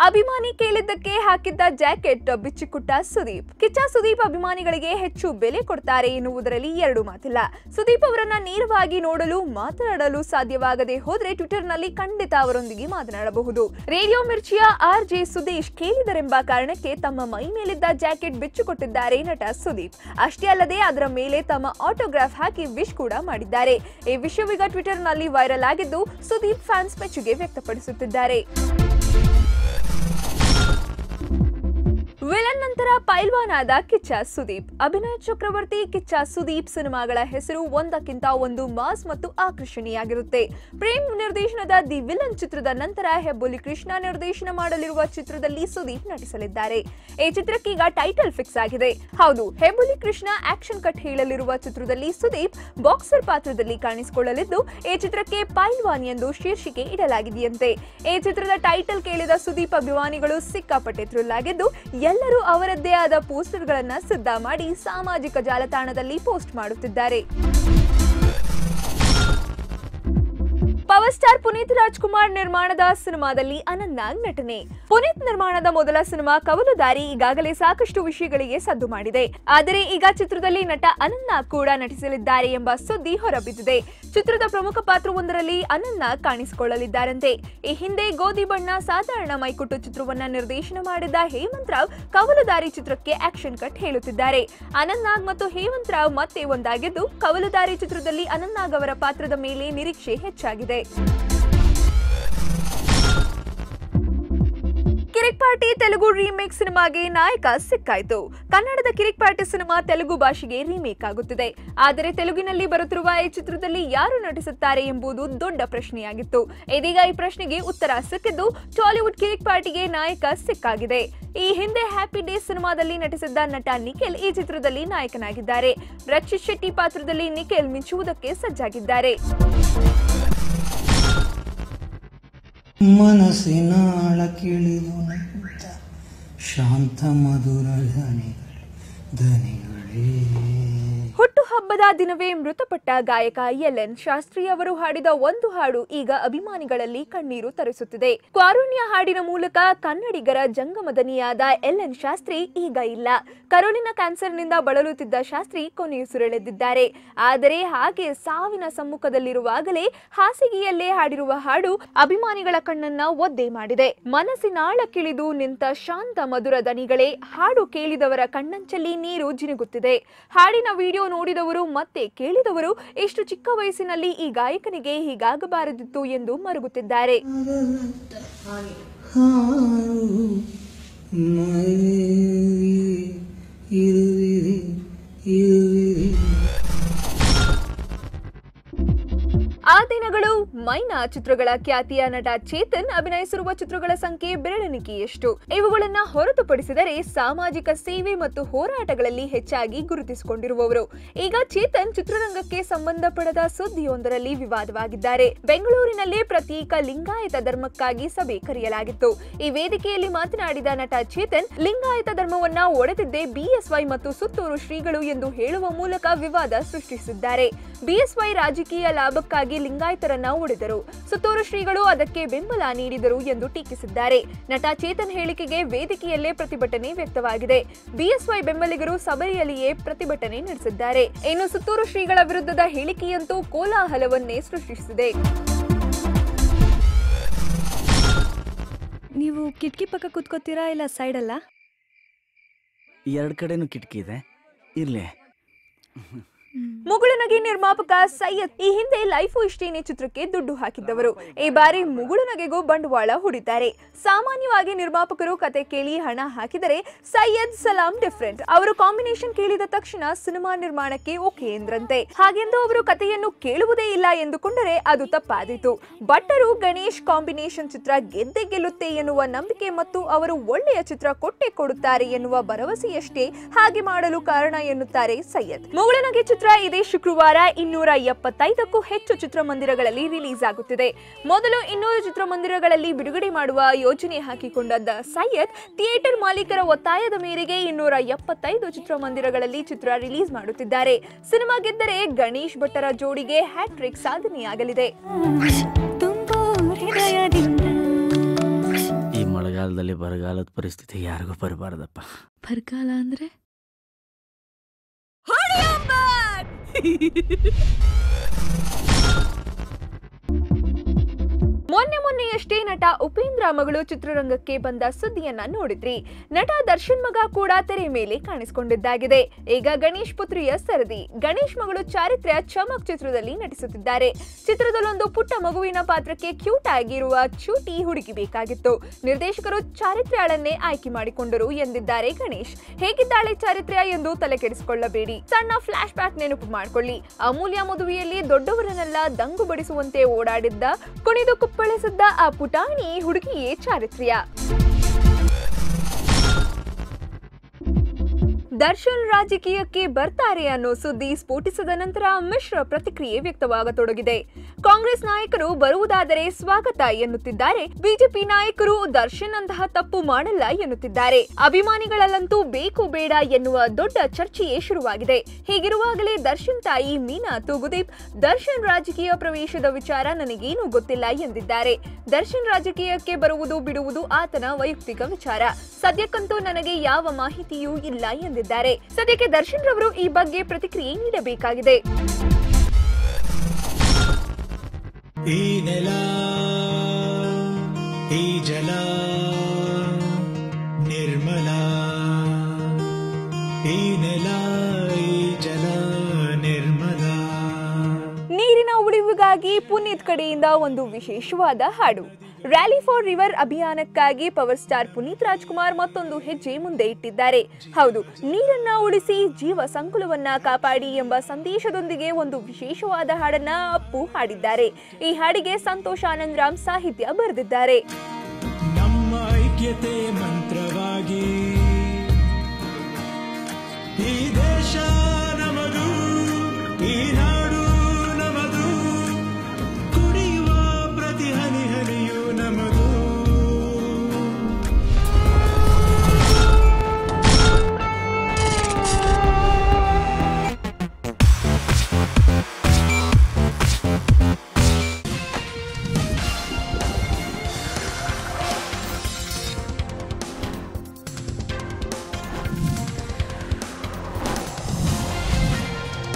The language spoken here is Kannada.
ಅಭಿಮಾನಿ ಕೇಳಿದ್ದಕ್ಕೆ ಹಾಕಿದ್ದ ಜಾಕೆಟ್ ಬಿಚ್ಚಿಕೊಟ್ಟ ಸುದೀಪ್ ಕಿಚ್ಚ ಸುದೀಪ್ ಅಭಿಮಾನಿಗಳಿಗೆ ಹೆಚ್ಚು ಬೆಲೆ ಕೊಡ್ತಾರೆ ಎನ್ನುವುದರಲ್ಲಿ ಎರಡು ಮಾತಿಲ್ಲ ಸುದೀಪ್ ಅವರನ್ನ ನೇರವಾಗಿ ನೋಡಲು ಮಾತನಾಡಲು ಸಾಧ್ಯವಾಗದೆ ಹೋದ್ರೆ ಟ್ವಿಟರ್ನಲ್ಲಿ ಖಂಡಿತ ಅವರೊಂದಿಗೆ ಮಾತನಾಡಬಹುದು ರೇಡಿಯೋ ಮಿರ್ಚಿಯ ಆರ್ ಜೆ ಸುದೇಶ್ ಕೇಳಿದರೆಂಬ ಕಾರಣಕ್ಕೆ ತಮ್ಮ ಮೈ ಮೇಲಿದ್ದ ಜಾಕೆಟ್ ಬಿಚ್ಚಿಕೊಟ್ಟಿದ್ದಾರೆ ನಟ ಸುದೀಪ್ ಅಷ್ಟೇ ಅಲ್ಲದೆ ಅದರ ಮೇಲೆ ತಮ್ಮ ಆಟೋಗ್ರಾಫ್ ಹಾಕಿ ವಿಶ್ ಕೂಡ ಮಾಡಿದ್ದಾರೆ ಈ ವಿಷಯವೀಗ ಟ್ವಿಟರ್ನಲ್ಲಿ ವೈರಲ್ ಆಗಿದ್ದು ಸುದೀಪ್ ಫ್ಯಾನ್ಸ್ ಮೆಚ್ಚುಗೆ ವ್ಯಕ್ತಪಡಿಸುತ್ತಿದ್ದಾರೆ ವಿಲನ್ ನಂತರ ಪೈಲ್ವಾನ್ ಆದ ಕಿಚ್ಚ ಸುದೀಪ್ ಅಭಿನಯ ಚಕ್ರವರ್ತಿ ಕಿಚ್ಚ ಸುದೀಪ್ ಸಿನಿಮಾಗಳ ಹೆಸರು ಒಂದಕ್ಕಿಂತ ಒಂದು ಮಾಸ್ ಮತ್ತು ಆಕರ್ಷಣೀಯಾಗಿರುತ್ತೆ ಪ್ರೇಮ್ ನಿರ್ದೇಶನದ ದಿ ವಿಲನ್ ಚಿತ್ರದ ನಂತರ ಹೆಬ್ಬುಲಿ ಕೃಷ್ಣ ನಿರ್ದೇಶನ ಮಾಡಲಿರುವ ಚಿತ್ರದಲ್ಲಿ ಸುದೀಪ್ ನಟಿಸಲಿದ್ದಾರೆ ಈ ಚಿತ್ರಕ್ಕೀಗ ಟೈಟಲ್ ಫಿಕ್ಸ್ ಆಗಿದೆ ಹೌದು ಹೆಬ್ಬುಲಿ ಕೃಷ್ಣ ಆಕ್ಷನ್ ಕಟ್ ಹೇಳಲಿರುವ ಚಿತ್ರದಲ್ಲಿ ಸುದೀಪ್ ಬಾಕ್ಸರ್ ಪಾತ್ರದಲ್ಲಿ ಕಾಣಿಸಿಕೊಳ್ಳಲಿದ್ದು ಈ ಚಿತ್ರಕ್ಕೆ ಪೈಲ್ವಾನ್ ಎಂದು ಶೀರ್ಷಿಕೆ ಇಡಲಾಗಿದೆಯಂತೆ ಈ ಚಿತ್ರದ ಟೈಟಲ್ ಕೇಳಿದ ಸುದೀಪ್ ಅಭಿಮಾನಿಗಳು ಸಿಕ್ಕಾಪಟ್ಟೆ ಥ್ರಿಲ್ ಆಗಿದ್ದು ಎಲ್ಲರೂ ಅವರದ್ದೇ ಆದ ಪೋಸ್ಟರ್ಗಳನ್ನ ಸಿದ್ಧ ಮಾಡಿ ಸಾಮಾಜಿಕ ಜಾಲತಾಣದಲ್ಲಿ ಪೋಸ್ಟ್ ಮಾಡುತ್ತಿದ್ದಾರೆ ಪವರ್ ಸ್ಟಾರ್ ಪುನೀತ್ ರಾಜ್ಕುಮಾರ್ ನಿರ್ಮಾಣದ ಸಿನಿಮಾದಲ್ಲಿ ಅನಂತ್ನಾಗ್ ನಟನೆ ಪುನೀತ್ ನಿರ್ಮಾಣದ ಮೊದಲ ಸಿನಿಮಾ ಕವಲುದಾರಿ ಈಗಾಗಲೇ ಸಾಕಷ್ಟು ವಿಷಯಗಳಿಗೆ ಸದ್ದು ಮಾಡಿದೆ ಆದರೆ ಈಗ ಚಿತ್ರದಲ್ಲಿ ನಟ ಅನಂತ್ನಾಗ್ ಕೂಡ ನಟಿಸಲಿದ್ದಾರೆ ಎಂಬ ಸುದ್ದಿ ಹೊರಬಿದ್ದಿದೆ ಚಿತ್ರದ ಪ್ರಮುಖ ಪಾತ್ರವೊಂದರಲ್ಲಿ ಅನಂತ್ನಾಗ್ ಕಾಣಿಸಿಕೊಳ್ಳಲಿದ್ದಾರಂತೆ ಈ ಹಿಂದೆ ಗೋಧಿ ಬಣ್ಣ ಸಾಧಾರಣ ಮೈಕುಟ್ಟು ಚಿತ್ರವನ್ನ ನಿರ್ದೇಶನ ಮಾಡಿದ ಹೇಮಂತ್ ರಾವ್ ಕವಲುದಾರಿ ಚಿತ್ರಕ್ಕೆ ಆಕ್ಷನ್ ಕಟ್ ಹೇಳುತ್ತಿದ್ದಾರೆ ಅನಂತ್ನಾಗ್ ಮತ್ತು ಹೇಮಂತ್ ರಾವ್ ಮತ್ತೆ ಒಂದಾಗಿದ್ದು ಕವಲುದಾರಿ ಚಿತ್ರದಲ್ಲಿ ಅನಂತ್ನಾಗ್ ಅವರ ಪಾತ್ರದ ಮೇಲೆ ನಿರೀಕ್ಷೆ ಹೆಚ್ಚಾಗಿದೆ ಕಿರಿಕ್ ಪಾರ್ಟಿ ತೆಲುಗು ರೀಮೇಕ್ ಸಿನಿಮಾಗೆ ನಾಯಕ ಸಿಕ್ಕಾಯ್ತು ಕನ್ನಡದ ಕಿರಿಕ್ ಪಾರ್ಟಿ ಸಿನಿಮಾ ತೆಲುಗು ಭಾಷೆಗೆ ರೀಮೇಕ್ ಆಗುತ್ತಿದೆ ಆದರೆ ತೆಲುಗಿನಲ್ಲಿ ಬರುತ್ತಿರುವ ಈ ಚಿತ್ರದಲ್ಲಿ ಯಾರು ನಟಿಸುತ್ತಾರೆ ಎಂಬುದು ದೊಡ್ಡ ಪ್ರಶ್ನೆಯಾಗಿತ್ತು ಇದೀಗ ಈ ಪ್ರಶ್ನೆಗೆ ಉತ್ತರ ಸಿಕ್ಕಿದ್ದು ಟಾಲಿವುಡ್ ಕಿರಿಕ್ ಪಾರ್ಟಿಗೆ ನಾಯಕ ಸಿಕ್ಕಾಗಿದೆ ಈ ಹಿಂದೆ ಹ್ಯಾಪಿ ಡೇ ಸಿನಿಮಾದಲ್ಲಿ ನಟಿಸಿದ್ದ ನಟ ನಿಖಿಲ್ ಈ ಚಿತ್ರದಲ್ಲಿ ನಾಯಕನಾಗಿದ್ದಾರೆ ರಕ್ಷಿತ್ ಶೆಟ್ಟಿ ಪಾತ್ರದಲ್ಲಿ ನಿಖಿಲ್ ಮಿಂಚುವುದಕ್ಕೆ ಸಜ್ಜಾಗಿದ್ದಾರೆ ಮನಸ್ಸಿನಾಳ ಕಿಳಿದು ನಗುತ್ತ ಶಾಂತ ಮಧುರ ಧನಿಗಳೇ ಧನಿಗಳೇ ಹುಟ್ಟುಹಬ್ಬದ ದಿನವೇ ಮೃತಪಟ್ಟ ಗಾಯಕ ಎಲ್ ಎನ್ ಶಾಸ್ತ್ರಿ ಅವರು ಹಾಡಿದ ಒಂದು ಹಾಡು ಈಗ ಅಭಿಮಾನಿಗಳಲ್ಲಿ ಕಣ್ಣೀರು ತರಿಸುತ್ತಿದೆ ಕಾರುಣ್ಯ ಹಾಡಿನ ಮೂಲಕ ಕನ್ನಡಿಗರ ಜಂಗಮದನಿಯಾದ ಎಲ್ ಎನ್ ಶಾಸ್ತ್ರಿ ಈಗ ಇಲ್ಲ ಕರುಳಿನ ಕ್ಯಾನ್ಸರ್ನಿಂದ ಬಳಲುತ್ತಿದ್ದ ಶಾಸ್ತ್ರಿ ಕೊನೆಯುಸಿರೆಳೆದಿದ್ದಾರೆ ಆದರೆ ಹಾಗೆ ಸಾವಿನ ಸಮ್ಮುಖದಲ್ಲಿರುವಾಗಲೇ ಹಾಸಿಗೆಯಲ್ಲೇ ಹಾಡಿರುವ ಹಾಡು ಅಭಿಮಾನಿಗಳ ಕಣ್ಣನ್ನ ಒದ್ದೆ ಮಾಡಿದೆ ಮನಸ್ಸಿನಾಳ ಕಿಳಿದು ನಿಂತ ಶಾಂತ ಮಧುರ ದನಿಗಳೇ ಹಾಡು ಕೇಳಿದವರ ಕಣ್ಣಂಚಲ್ಲಿ ನೀರು ಜಿನುಗುತ್ತಿದೆ ಹಾಡಿನ ವಿಡಿಯೋ ನೋಡಿದವರು ಮತ್ತೆ ಕೇಳಿದವರು ಇಷ್ಟು ಚಿಕ್ಕ ವಯಸ್ಸಿನಲ್ಲಿ ಈ ಗಾಯಕನಿಗೆ ಹೀಗಾಗಬಾರದಿತ್ತು ಎಂದು ಮರುಗುತ್ತಿದ್ದಾರೆ ಹಾರು ಮೈಲಿ ಇರುವಿರಿ ಇರುವಿರಿ ಆ ದಿನಗಳು ಮೈನಾ ಚಿತ್ರಗಳ ಖ್ಯಾತಿಯ ನಟ ಚೇತನ್ ಅಭಿನಯಿಸಿರುವ ಚಿತ್ರಗಳ ಸಂಖ್ಯೆ ಬೆರಳೆಣಿಕೆಯಷ್ಟು ಇವುಗಳನ್ನ ಹೊರತುಪಡಿಸಿದರೆ ಸಾಮಾಜಿಕ ಸೇವೆ ಮತ್ತು ಹೋರಾಟಗಳಲ್ಲಿ ಹೆಚ್ಚಾಗಿ ಗುರುತಿಸಿಕೊಂಡಿರುವವರು ಈಗ ಚೇತನ್ ಚಿತ್ರರಂಗಕ್ಕೆ ಸಂಬಂಧಪಡದ ಸುದ್ದಿಯೊಂದರಲ್ಲಿ ವಿವಾದವಾಗಿದ್ದಾರೆ ಬೆಂಗಳೂರಿನಲ್ಲಿ ಪ್ರತ್ಯೇಕ ಲಿಂಗಾಯತ ಧರ್ಮಕ್ಕಾಗಿ ಸಭೆ ಕರೆಯಲಾಗಿತ್ತು ಈ ವೇದಿಕೆಯಲ್ಲಿ ಮಾತನಾಡಿದ ನಟ ಚೇತನ್ ಲಿಂಗಾಯತ ಧರ್ಮವನ್ನ ಒಡೆದಿದ್ದೇ ಬಿಎಸ್ವೈ ಮತ್ತು ಸುತ್ತೂರು ಶ್ರೀಗಳು ಎಂದು ಹೇಳುವ ಮೂಲಕ ವಿವಾದ ಸೃಷ್ಟಿಸಿದ್ದಾರೆ ಬಿಎಸ್ವೈ ರಾಜಕೀಯ ಲಾಭಕ್ಕಾಗಿ ಲಿಂಗಾಯತರನ್ನ ಒಡೆದರು ಸುತ್ತೂರು ಶ್ರೀಗಳು ಅದಕ್ಕೆ ಬೆಂಬಲ ನೀಡಿದರು ಎಂದು ಟೀಕಿಸಿದ್ದಾರೆ ನಟ ಚೇತನ್ ಹೇಳಿಕೆಗೆ ವೇದಿಕೆಯಲ್ಲೇ ಪ್ರತಿಭಟನೆ ವ್ಯಕ್ತವಾಗಿದೆ ಬಿಎಸ್ವೈ ಬೆಂಬಲಿಗರು ಸಭೆಯಲ್ಲಿಯೇ ಪ್ರತಿಭಟನೆ ನಡೆಸಿದ್ದಾರೆ ಇನ್ನು ಸುತ್ತೂರು ಶ್ರೀಗಳ ವಿರುದ್ಧದ ಹೇಳಿಕೆಯಂತೂ ಕೋಲಾಹಲವನ್ನೇ ಸೃಷ್ಟಿಸಿದೆ ನೀವು ಕಿಟಕಿ ಪಕ್ಕ ಕೂತ್ಕೋತೀರಾ ಇಲ್ಲ ಸೈಡಲ್ಲ ಎರಡು ಕಡೆನೂ ಕಿಟಕಿ ಇದೆ ಇರ್ಲಿ ಮುಗುಳುನಗೆ ನಿರ್ಮಾಪಕ ಸೈಯದ್ ಈ ಹಿಂದೆ ಲೈಫು ಇಷ್ಟೇನೆ ಚಿತ್ರಕ್ಕೆ ದುಡ್ಡು ಹಾಕಿದ್ದವರು ಈ ಬಾರಿ ಮುಗುಳುನಗೆಗೂ ಬಂಡವಾಳ ಹೂಡಿದ್ದಾರೆ ಸಾಮಾನ್ಯವಾಗಿ ನಿರ್ಮಾಪಕರು ಕತೆ ಕೇಳಿ ಹಣ ಹಾಕಿದರೆ ಸೈಯದ್ ಸಲಾಂ ಡಿಫ್ರೆಂಟ್ ಅವರು ಕಾಂಬಿನೇಷನ್ ಕೇಳಿದ ತಕ್ಷಣ ಸಿನಿಮಾ ನಿರ್ಮಾಣಕ್ಕೆ ಓಕೆ ಎಂದ್ರಂತೆ ಹಾಗೆಂದು ಅವರು ಕಥೆಯನ್ನು ಕೇಳುವುದೇ ಇಲ್ಲ ಎಂದುಕೊಂಡರೆ ಅದು ತಪ್ಪಾದೀತು ಭಟ್ಟರು ಗಣೇಶ್ ಕಾಂಬಿನೇಷನ್ ಚಿತ್ರ ಗೆದ್ದೆ ಗೆಲ್ಲುತ್ತೆ ಎನ್ನುವ ನಂಬಿಕೆ ಮತ್ತು ಅವರು ಒಳ್ಳೆಯ ಚಿತ್ರ ಕೊಟ್ಟೆ ಕೊಡುತ್ತಾರೆ ಎನ್ನುವ ಭರವಸೆಯಷ್ಟೇ ಹಾಗೆ ಮಾಡಲು ಕಾರಣ ಎನ್ನುತ್ತಾರೆ ಸೈಯದ್ ಮುಗುಳುನಗೆ ಚಿತ್ರ ಇದೇ ಶುಕ್ರವಾರ ಇನ್ನೂರ ಎಪ್ಪತ್ತೈದಕ್ಕೂ ಹೆಚ್ಚು ಚಿತ್ರಮಂದಿರಗಳಲ್ಲಿ ರಿಲೀಸ್ ಆಗುತ್ತಿದೆ ಮೊದಲು ಇನ್ನೂರು ಚಿತ್ರಮಂದಿರಗಳಲ್ಲಿ ಬಿಡುಗಡೆ ಮಾಡುವ ಯೋಜನೆ ಹಾಕಿಕೊಂಡದ್ದ ಸೈಯದ್ ಥಿಯೇಟರ್ ಮಾಲೀಕರ ಒತ್ತಾಯದ ಮೇರೆಗೆ ಇನ್ನೂರ ಎಪ್ಪತ್ತೈದು ಚಿತ್ರಮಂದಿರಗಳಲ್ಲಿ ಚಿತ್ರ ರಿಲೀಸ್ ಮಾಡುತ್ತಿದ್ದಾರೆ ಸಿನಿಮಾ ಗೆದ್ದರೆ ಗಣೇಶ್ ಭಟ್ಟರ ಜೋಡಿಗೆ ಹ್ಯಾಟ್ರಿಕ್ ಸಾಧನೆಯಾಗಲಿದೆ ತುಂಬಾ ಹೃದಯದಿಂದ ಈ ಮಳೆಗಾಲ ಮಳೆಗಾಲದಲ್ಲಿ ಬರಗಾಲದ ಪರಿಸ್ಥಿತಿ ಯಾರಿಗೂ ಬರಬಾರ್ದಪ್ಪ ಬರಗಾಲ ಅಂದ್ರೆ ಮೊನ್ನೆ ಮೊನ್ನೆಯಷ್ಟೇ ನಟ ಉಪೇಂದ್ರ ಮಗಳು ಚಿತ್ರರಂಗಕ್ಕೆ ಬಂದ ಸುದ್ದಿಯನ್ನ ನೋಡಿದ್ರಿ ನಟ ದರ್ಶನ್ ಮಗ ಕೂಡ ತೆರೆ ಮೇಲೆ ಕಾಣಿಸಿಕೊಂಡಿದ್ದಾಗಿದೆ ಈಗ ಗಣೇಶ್ ಪುತ್ರಿಯ ಸರದಿ ಗಣೇಶ್ ಮಗಳು ಚಾರಿತ್ರ್ಯ ಚಮಕ್ ಚಿತ್ರದಲ್ಲಿ ನಟಿಸುತ್ತಿದ್ದಾರೆ ಚಿತ್ರದಲ್ಲೊಂದು ಪುಟ್ಟ ಮಗುವಿನ ಪಾತ್ರಕ್ಕೆ ಕ್ಯೂಟ್ ಆಗಿರುವ ಚೂಟಿ ಹುಡುಗಿ ಬೇಕಾಗಿತ್ತು ನಿರ್ದೇಶಕರು ಚಾರಿತ್ರ್ಯಾಳನ್ನೇ ಆಯ್ಕೆ ಮಾಡಿಕೊಂಡರು ಎಂದಿದ್ದಾರೆ ಗಣೇಶ್ ಹೇಗಿದ್ದಾಳೆ ಚಾರಿತ್ರ್ಯ ಎಂದು ತಲೆ ಕೆಡಿಸಿಕೊಳ್ಳಬೇಡಿ ಸಣ್ಣ ಫ್ಲಾಶ್ ಬ್ಯಾಕ್ ನೆನಪು ಮಾಡಿಕೊಳ್ಳಿ ಅಮೂಲ್ಯ ಮದುವೆಯಲ್ಲಿ ದೊಡ್ಡವರನ್ನೆಲ್ಲ ದಂಗು ಬಡಿಸುವಂತೆ ಓಡಾಡಿದ್ದ ಕುಣಿದು ಕುಪ್ಪಳಿಸಿದ್ದ ಆ ಪುಟಾಣಿ ಹುಡುಗಿಯೇ ಚಾರಿತ್ರ್ಯ ದರ್ಶನ್ ರಾಜಕೀಯಕ್ಕೆ ಬರ್ತಾರೆ ಅನ್ನೋ ಸುದ್ದಿ ಸ್ಫೋಟಿಸಿದ ನಂತರ ಮಿಶ್ರ ಪ್ರತಿಕ್ರಿಯೆ ವ್ಯಕ್ತವಾಗತೊಡಗಿದೆ ಕಾಂಗ್ರೆಸ್ ನಾಯಕರು ಬರುವುದಾದರೆ ಸ್ವಾಗತ ಎನ್ನುತ್ತಿದ್ದಾರೆ ಬಿಜೆಪಿ ನಾಯಕರು ದರ್ಶನ್ ಅಂತಹ ತಪ್ಪು ಮಾಡಲ್ಲ ಎನ್ನುತ್ತಿದ್ದಾರೆ ಅಭಿಮಾನಿಗಳಲ್ಲಂತೂ ಬೇಕು ಬೇಡ ಎನ್ನುವ ದೊಡ್ಡ ಚರ್ಚೆಯೇ ಶುರುವಾಗಿದೆ ಹೀಗಿರುವಾಗಲೇ ದರ್ಶನ್ ತಾಯಿ ಮೀನಾ ತೂಗುದೀಪ್ ದರ್ಶನ್ ರಾಜಕೀಯ ಪ್ರವೇಶದ ವಿಚಾರ ನನಗೇನೂ ಗೊತ್ತಿಲ್ಲ ಎಂದಿದ್ದಾರೆ ದರ್ಶನ್ ರಾಜಕೀಯಕ್ಕೆ ಬರುವುದು ಬಿಡುವುದು ಆತನ ವೈಯಕ್ತಿಕ ವಿಚಾರ ಸದ್ಯಕ್ಕಂತೂ ನನಗೆ ಯಾವ ಮಾಹಿತಿಯೂ ಇಲ್ಲ ಎಂದಿದ್ದಾರೆ ಸದ್ಯಕ್ಕೆ ದರ್ಶನ್ ರವರು ಈ ಬಗ್ಗೆ ಪ್ರತಿಕ್ರಿಯೆ ನೀಡಬೇಕಾಗಿದೆ ಈ ನೆಲ ಈ ಜಲ ನಿರ್ಮಲ ಈ ನೆಲ ಈ ಜಲ ನಿರ್ಮಲ ನೀರಿನ ಉಳಿವಿಗಾಗಿ ಪುನೀತ್ ಕಡೆಯಿಂದ ಒಂದು ವಿಶೇಷವಾದ ಹಾಡು ರ್ಯಾಲಿ ಫಾರ್ ರಿವರ್ ಅಭಿಯಾನಕ್ಕಾಗಿ ಪವರ್ ಸ್ಟಾರ್ ಪುನೀತ್ ರಾಜ್ಕುಮಾರ್ ಮತ್ತೊಂದು ಹೆಜ್ಜೆ ಮುಂದೆ ಇಟ್ಟಿದ್ದಾರೆ ಹೌದು ನೀರನ್ನ ಉಳಿಸಿ ಜೀವ ಸಂಕುಲವನ್ನ ಕಾಪಾಡಿ ಎಂಬ ಸಂದೇಶದೊಂದಿಗೆ ಒಂದು ವಿಶೇಷವಾದ ಹಾಡನ್ನ ಅಪ್ಪು ಹಾಡಿದ್ದಾರೆ ಈ ಹಾಡಿಗೆ ಸಂತೋಷ್ ಆನಂದ್ ರಾಮ್ ಸಾಹಿತ್ಯ ಬರೆದಿದ್ದಾರೆ ನಮ್ಮ ಐಕ್ಯತೆ ಮಂತ್ರ